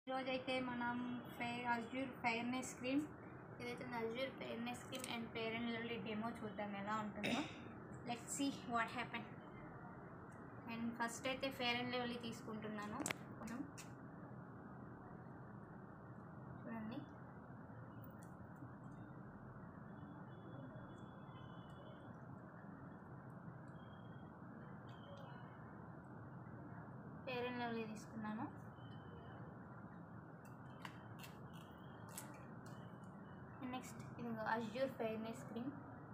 ఈరోజు అయితే మనం ఫే అజ్యూర్ ఫెయిర్నెస్ క్రీమ్ ఇదైతే Azure fairness cream and Fair and Lovely demo చూద్దాం ఎలా ఉంటుందో let see what happen and first అయితే ఫెయిర్ అండ్ లవ్లీ తీసుకుంటున్నాను కొంచెం చూడండి ఫెయిర్ అండ్ లవ్లీ తీసుకున్నాను నెక్స్ట్ ఇది అజ్యూర్ ఫెయిర్నెస్ క్రీమ్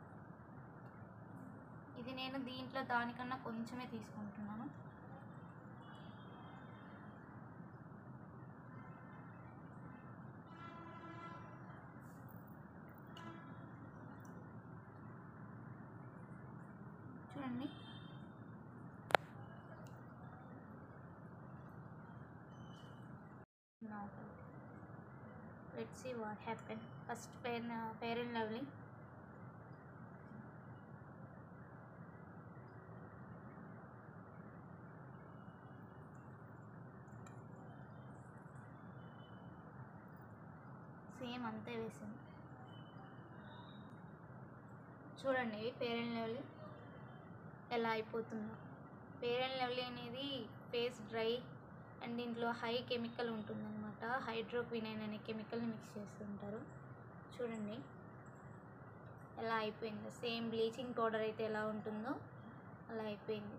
ఇది నేను దీంట్లో దానికన్నా కొంచెమే తీసుకుంటున్నాను చూడండి let's see what happen first Fair Fair and Lovely same అంతే వేసింది చూడండి ఫెయిర్ అండ్ లవ్లీ ఎలా అయిపోతుందో ఫెయిర్ అండ్ లవ్లీ అనేది ఫేస్ డ్రై అండ్ దీంట్లో హై కెమికల్ ఉంటుందన్నమాట హైడ్రోక్వినైన్ అనే కెమికల్ని మిక్స్ చేస్తుంటారు చూడండి ఎలా అయిపోయిందో సేమ్ బ్లీచింగ్ పౌడర్ అయితే ఎలా ఉంటుందో అలా అయిపోయింది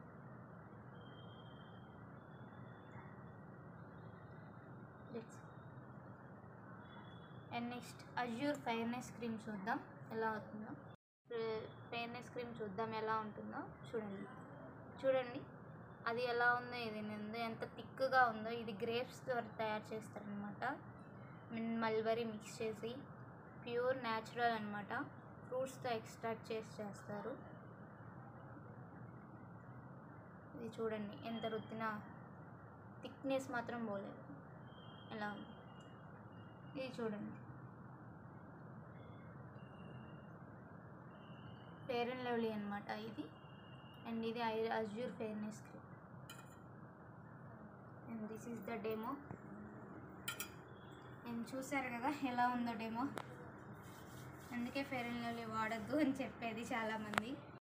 and next Azure fairness cream చూద్దాం ఎలా అవుతుందో ఫెయిర్నెస్ క్రీమ్ చూద్దాం ఎలా ఉంటుందో చూడండి చూడండి అది ఎలా ఉందో ఇది ఉందో ఎంత థిక్గా ఉందో ఇది గ్రేప్స్ ద్వారా తయారు చేస్తారనమాట మల్బరీ మిక్స్ చేసి ప్యూర్ న్యాచురల్ అనమాట ఫ్రూట్స్తో ఎక్స్ట్రాక్ట్ చేసి చేస్తారు ఇది చూడండి ఎంత రుద్దినా థిక్నెస్ మాత్రం పోలేదు ఎలా ఉంది ఇది చూడండి ఫేర్ అండ్ లవ్లీ అనమాట ఇది అండ్ ఇది Azure fairness cream and this is the demo నేను చూసారు కదా ఎలా ఉందో డెమో అందుకే ఫెయిర్ అండ్ లవ్లీ వాడద్దు అని చెప్పేది చాలామంది